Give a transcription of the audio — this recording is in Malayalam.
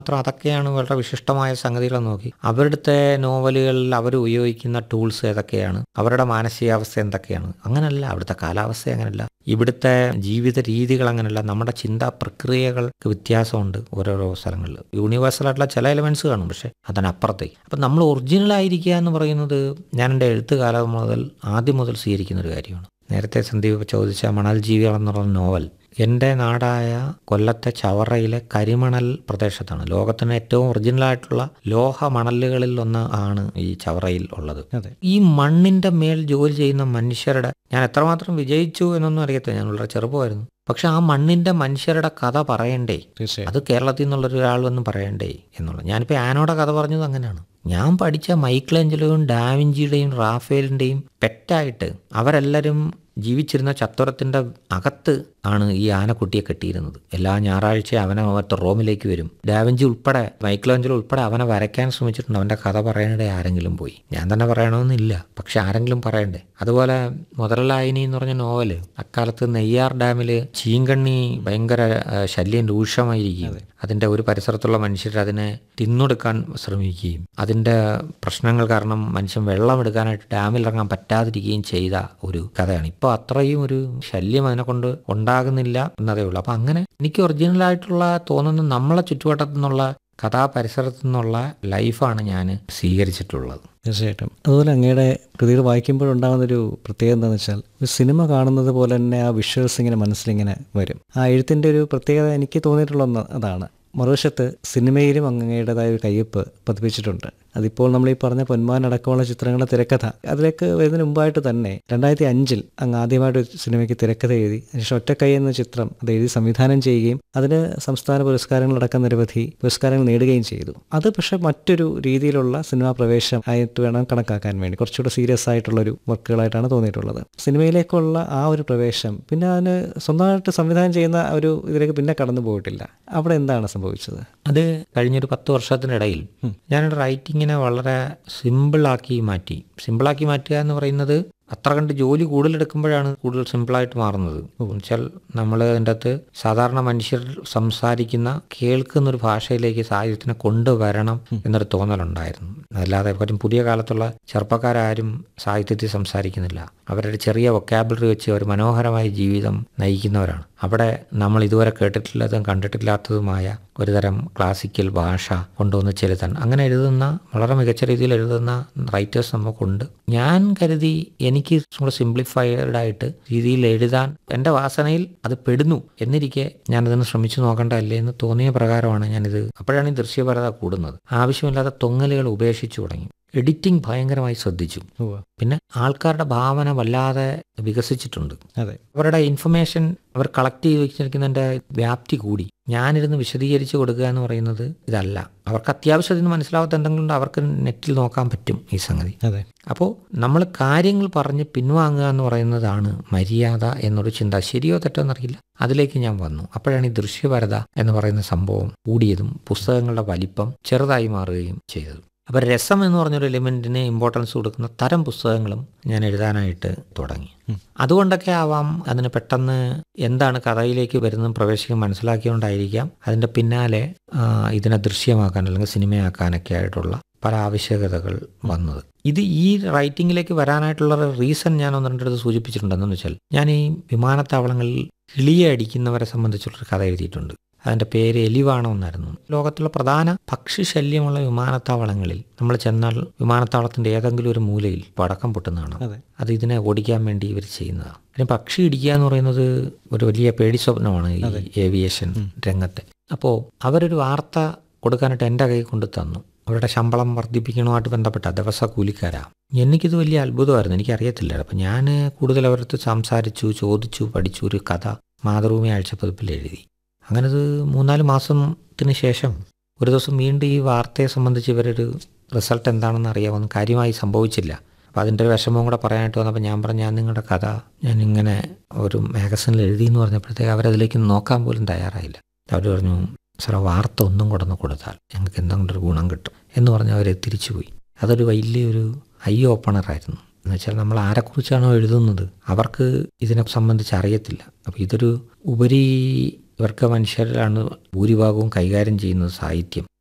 മാത്രം അതൊക്കെയാണ് വളരെ വിശിഷ്ടമായ സംഗതികളെന്ന് നോക്കി അവരുടെ നോവലുകളിൽ അവർ ഉപയോഗിക്കുന്ന ടൂൾസ് ഏതൊക്കെയാണ് അവരുടെ മാനസികാവസ്ഥ എന്തൊക്കെയാണ് അങ്ങനല്ല അവിടുത്തെ കാലാവസ്ഥ അങ്ങനല്ല ഇവിടുത്തെ ജീവിത രീതികൾ അങ്ങനല്ല നമ്മുടെ ചിന്താ പ്രക്രിയകൾക്ക് വ്യത്യാസമുണ്ട് ഓരോരോ സ്ഥലങ്ങളിൽ യൂണിവേഴ്സൽ ആയിട്ടുള്ള ചില എലമെന്റ്സ് കാണും പക്ഷെ അതിനപ്പുറത്തേക്ക് അപ്പം നമ്മൾ ഒറിജിനൽ ആയിരിക്കുക എന്ന് പറയുന്നത് ഞാൻ എൻ്റെ എഴുത്ത് കാലം മുതൽ ആദ്യം മുതൽ സ്വീകരിക്കുന്ന ഒരു കാര്യമാണ് നേരത്തെ സന്ദീപ് ചോദിച്ച മണൽ ജീവികൾ എന്നുള്ള നോവൽ എൻ്റെ നാടായ കൊല്ലത്തെ ചവറയിലെ കരിമണൽ പ്രദേശത്താണ് ലോകത്തിന് ഏറ്റവും ഒറിജിനലായിട്ടുള്ള ലോഹ മണലുകളിൽ ഒന്ന് ആണ് ഈ ചവറയിൽ ഉള്ളത് അതെ ഈ മണ്ണിന്റെ മേൽ ജോലി ചെയ്യുന്ന മനുഷ്യരുടെ ഞാൻ എത്രമാത്രം വിജയിച്ചു എന്നൊന്നും അറിയത്തില്ല ഞാൻ വളരെ ചെറുപ്പമായിരുന്നു പക്ഷെ ആ മണ്ണിന്റെ മനുഷ്യരുടെ കഥ പറയണ്ടേ തീർച്ചയായും അത് കേരളത്തിൽ നിന്നുള്ളൊരു ഒരാൾ വന്ന് പറയണ്ടേ എന്നുള്ളത് ഞാനിപ്പോൾ ആനോടെ കഥ പറഞ്ഞത് അങ്ങനെയാണ് ഞാൻ പഠിച്ച മൈക്കിളേഞ്ചലോയും ഡാവിഞ്ചിയുടെയും റാഫേലിൻ്റെയും പെറ്റായിട്ട് അവരെല്ലാവരും ജീവിച്ചിരുന്ന ചത്തുരത്തിൻ്റെ അകത്ത് ആണ് ഈ ആനക്കുട്ടിയെ കെട്ടിയിരുന്നത് എല്ലാ ഞായറാഴ്ചയും അവനെ മറ്റേ റോമിലേക്ക് വരും ഡാവിഞ്ചി ഉൾപ്പെടെ മൈക്കിളേഞ്ചലോ ഉൾപ്പെടെ അവനെ വരയ്ക്കാൻ ശ്രമിച്ചിട്ടുണ്ട് അവൻ്റെ കഥ പറയാനിടെ ആരെങ്കിലും പോയി ഞാൻ തന്നെ പറയണമെന്നില്ല പക്ഷെ ആരെങ്കിലും പറയണ്ടേ അതുപോലെ മുതലായിനി എന്ന് പറഞ്ഞ നോവല് അക്കാലത്ത് നെയ്യാർ ഡാമിൽ ചീങ്കണ്ണി ഭയങ്കര ആ, ശല്യം രൂക്ഷമായിരിക്കും അതിൻ്റെ ഒരു പരിസരത്തുള്ള മനുഷ്യർ അതിനെ തിന്നൊടുക്കാൻ ശ്രമിക്കുകയും അതിൻ്റെ പ്രശ്നങ്ങൾ കാരണം മനുഷ്യൻ വെള്ളം എടുക്കാനായിട്ട് ഡാമിൽ ഇറങ്ങാൻ പറ്റാതിരിക്കുകയും ചെയ്ത ഒരു കഥയാണ് ഇപ്പോൾ അത്രയും ഒരു ശല്യം അതിനെ കൊണ്ട് ഉണ്ടാകുന്നില്ല എന്നതേ ഉള്ളൂ അപ്പം അങ്ങനെ എനിക്ക് ഒറിജിനലായിട്ടുള്ള തോന്നുന്ന നമ്മളെ ചുറ്റുവട്ടത്തു നിന്നുള്ള കഥാപരിസരത്തു നിന്നുള്ള ലൈഫാണ് ഞാൻ സ്വീകരിച്ചിട്ടുള്ളത് തീർച്ചയായിട്ടും അതുപോലെ അങ്ങയുടെ കൃതികൾ വായിക്കുമ്പോഴുണ്ടാകുന്ന ഒരു പ്രത്യേകത എന്താണെന്ന് വെച്ചാൽ ഒരു സിനിമ കാണുന്നത് പോലെ തന്നെ ആ വിഷ്വൽസ് ഇങ്ങനെ മനസ്സിലിങ്ങനെ വരും ആ എഴുത്തിൻ്റെ ഒരു പ്രത്യേകത എനിക്ക് തോന്നിയിട്ടുള്ള ഒന്ന് അതാണ് മറുവശത്ത് സിനിമയിലും അങ്ങയുടേതായ ഒരു കയ്യൊപ്പ് പതിപ്പിച്ചിട്ടുണ്ട് അതിപ്പോൾ നമ്മൾ ഈ പറഞ്ഞ പൊന്മാൻ അടക്കമുള്ള ചിത്രങ്ങളുടെ തിരക്കഥ അതിലേക്ക് വരുന്നതിന് മുമ്പായിട്ട് തന്നെ രണ്ടായിരത്തി അഞ്ചിൽ അങ്ങ് ആദ്യമായിട്ട് ഒരു സിനിമയ്ക്ക് തിരക്കഥ എഴുതി അതിനുശേഷം ഒറ്റക്കൈ എന്ന ചിത്രം അത് എഴുതി സംവിധാനം ചെയ്യുകയും അതിന് സംസ്ഥാന പുരസ്കാരങ്ങളടക്കം നിരവധി പുരസ്കാരങ്ങൾ നേടുകയും ചെയ്തു അത് പക്ഷെ മറ്റൊരു രീതിയിലുള്ള സിനിമാ പ്രവേശം ആയിട്ട് വേണം കണക്കാക്കാൻ വേണ്ടി കുറച്ചുകൂടെ സീരിയസ് ആയിട്ടുള്ള ഒരു വർക്കുകളായിട്ടാണ് തോന്നിയിട്ടുള്ളത് സിനിമയിലേക്കുള്ള ആ ഒരു പ്രവേശം പിന്നെ അതിന് സ്വന്തമായിട്ട് സംവിധാനം ചെയ്യുന്ന ആ ഒരു ഇതിലേക്ക് പിന്നെ കടന്നു പോയിട്ടില്ല അവിടെ എന്താണ് സംഭവിച്ചത് അത് കഴിഞ്ഞൊരു പത്ത് വർഷത്തിനിടയിൽ ഞാനൊരു റൈറ്റിങ്ങിനെ വളരെ സിമ്പിളാക്കി മാറ്റി സിമ്പിളാക്കി മാറ്റുക എന്ന് പറയുന്നത് അത്ര കണ്ട് ജോലി കൂടുതലെടുക്കുമ്പോഴാണ് കൂടുതൽ സിമ്പിളായിട്ട് മാറുന്നത് എന്നുവെച്ചാൽ നമ്മൾ അതിൻ്റെ അകത്ത് സാധാരണ മനുഷ്യർ സംസാരിക്കുന്ന കേൾക്കുന്ന ഒരു ഭാഷയിലേക്ക് സാഹിത്യത്തിനെ കൊണ്ടുവരണം എന്നൊരു തോന്നലുണ്ടായിരുന്നു അല്ലാതെ പറ്റും പുതിയ കാലത്തുള്ള ചെറുപ്പക്കാരും സാഹിത്യത്തിൽ സംസാരിക്കുന്നില്ല അവരുടെ ചെറിയ വൊക്കാബിലറി വെച്ച് അവർ മനോഹരമായ ജീവിതം നയിക്കുന്നവരാണ് അവിടെ നമ്മൾ ഇതുവരെ കേട്ടിട്ടില്ലാത്തതും കണ്ടിട്ടില്ലാത്തതുമായ ഒരുതരം ക്ലാസിക്കൽ ഭാഷ കൊണ്ടുവന്ന് ചെലുത്താൻ അങ്ങനെ എഴുതുന്ന വളരെ മികച്ച രീതിയിൽ എഴുതുന്ന റൈറ്റേഴ്സ് നമുക്കുണ്ട് ഞാൻ കരുതി എനിക്ക് കൂടെ സിംപ്ലിഫൈഡ് ആയിട്ട് രീതിയിൽ എഴുതാൻ എൻ്റെ വാസനയിൽ അത് പെടുന്നു എന്നിരിക്കെ ഞാനതിന് ശ്രമിച്ചു നോക്കണ്ടല്ലേ എന്ന് തോന്നിയ പ്രകാരമാണ് ഞാനിത് അപ്പോഴാണ് ഈ ദൃശ്യപരത കൂടുന്നത് ആവശ്യമില്ലാത്ത തൊങ്ങലുകൾ ഉപേക്ഷിച്ചു തുടങ്ങി എഡിറ്റിംഗ് ഭയങ്കരമായി ശ്രദ്ധിച്ചു ഉവ്വ്. പിന്നെ ആൾക്കാരുടെ ഭാവന വല്ലാതെ വികസിച്ചിട്ടുണ്ട് അതെ അവരുടെ ഇൻഫർമേഷൻ അവർ കളക്ട് ചെയ്ത് വെച്ചിരിക്കുന്നതിൻ്റെ വ്യാപ്തി കൂടി ഞാനിരുന്ന് വിശദീകരിച്ച് കൊടുക്കുക എന്ന് പറയുന്നത് ഇതല്ല അവർക്ക് അത്യാവശ്യം ഇതിന് മനസ്സിലാവാത്ത എന്തെങ്കിലും ഉണ്ട് അവർക്ക് നെറ്റിൽ നോക്കാൻ പറ്റും ഈ സംഗതി അതെ അപ്പോൾ നമ്മൾ കാര്യങ്ങൾ പറഞ്ഞ് പിൻവാങ്ങുക എന്ന് പറയുന്നതാണ് മര്യാദ എന്നൊരു ചിന്ത ശരിയോ തെറ്റോ എന്നറിയില്ല അതിലേക്ക് ഞാൻ വന്നു അപ്പോഴാണ് ഈ ദൃശ്യപരത എന്ന് പറയുന്ന സംഭവം കൂടിയതും പുസ്തകങ്ങളുടെ വലിപ്പം ചെറുതായി മാറുകയും ചെയ്തത് അപ്പോൾ രസം എന്ന് പറഞ്ഞൊരു എലിമെൻറ്റിന് ഇമ്പോർട്ടൻസ് കൊടുക്കുന്ന തരം പുസ്തകങ്ങളും ഞാൻ എഴുതാനായിട്ട് തുടങ്ങി അതുകൊണ്ടൊക്കെ ആവാം അതിന് പെട്ടെന്ന് എന്താണ് കഥയിലേക്ക് വരുന്നതും പ്രവേശിക്കാൻ മനസ്സിലാക്കിയോണ്ടായിരിക്കാം അതിൻ്റെ പിന്നാലെ ആ, ഇതിനെ ദൃശ്യമാക്കാൻ അല്ലെങ്കിൽ സിനിമയാക്കാനൊക്കെ ആയിട്ടുള്ള പല ആവശ്യകതകൾ വന്നത് ഇത് ഈ റൈറ്റിങ്ങിലേക്ക് വരാനായിട്ടുള്ള റീസൺ ഞാൻ ഒന്ന് രണ്ടിടത്ത് സൂചിപ്പിച്ചിട്ടുണ്ട് എന്തെന്ന് വെച്ചാൽ ഞാൻ ഈ വിമാനത്താവളങ്ങളിൽ കിളിയെ അടിക്കുന്നവരെ സംബന്ധിച്ചുള്ളൊരു കഥ എഴുതിയിട്ടുണ്ട് അതിൻ്റെ പേര് എലിവാണം എന്നായിരുന്നു ലോകത്തുള്ള പ്രധാന പക്ഷി ശല്യമുള്ള വിമാനത്താവളങ്ങളിൽ നമ്മൾ ചെന്നാൽ വിമാനത്താവളത്തിൻ്റെ ഏതെങ്കിലും ഒരു മൂലയിൽ പടക്കം പൊട്ടുന്നതാണ് അതെ അത് ഇതിനെ ഓടിക്കാൻ വേണ്ടി ഇവർ ചെയ്യുന്നതാണ് അതിന് പക്ഷി ഇടിക്കുക എന്ന് പറയുന്നത് ഒരു വലിയ പേടി സ്വപ്നമാണ് ഈ ഏവിയേഷൻ രംഗത്തെ അപ്പോൾ അവരൊരു വാർത്ത കൊടുക്കാനായിട്ട് എൻ്റെ കൈ കൊണ്ട് തന്നു അവരുടെ ശമ്പളം വർദ്ധിപ്പിക്കണമായിട്ട് ബന്ധപ്പെട്ട ദിവസ കൂലിക്കാരാ എനിക്കിത് വലിയ അത്ഭുതമായിരുന്നു എനിക്കറിയത്തില്ല അപ്പം ഞാൻ കൂടുതൽ അവരടുത്ത് സംസാരിച്ചു ചോദിച്ചു പഠിച്ചു ഒരു കഥ മാതൃഭൂമി ആഴ്ചപ്പതിപ്പിൽ എഴുതി അങ്ങനെ അത് മൂന്നാല് മാസത്തിന് ശേഷം ഒരു ദിവസം വീണ്ടും ഈ വാർത്തയെ സംബന്ധിച്ച് ഇവരൊരു റിസൾട്ട് എന്താണെന്ന് അറിയാമെന്ന് കാര്യമായി സംഭവിച്ചില്ല അപ്പോൾ അതിൻ്റെ ഒരു വിഷമവും കൂടെ പറയാനായിട്ട് വന്നപ്പോൾ ഞാൻ പറഞ്ഞു ഞാൻ നിങ്ങളുടെ കഥ ഞാൻ ഇങ്ങനെ ഒരു മാഗസിനിൽ എഴുതി എന്ന് പറഞ്ഞപ്പോഴത്തേക്ക് അവരതിലേക്ക് നോക്കാൻ പോലും തയ്യാറായില്ല അവർ പറഞ്ഞു സാർ ആ വാർത്ത ഒന്നും കൊടുന്ന് കൊടുത്താൽ ഞങ്ങൾക്ക് എന്തെങ്കിലും ഒരു ഗുണം കിട്ടും എന്ന് പറഞ്ഞ് അവർ തിരിച്ചുപോയി അതൊരു വലിയൊരു ഐ ഓപ്പണറായിരുന്നു എന്ന് വെച്ചാൽ നമ്മൾ ആരെക്കുറിച്ചാണോ എഴുതുന്നത് അവർക്ക് ഇതിനെ സംബന്ധിച്ച് അറിയത്തില്ല അപ്പോൾ ഇതൊരു ഉപരി വർഗ മനുഷ്യരിലാണ് ഭൂരിഭാഗവും കൈകാര്യം ചെയ്യുന്നത് സാഹിത്യം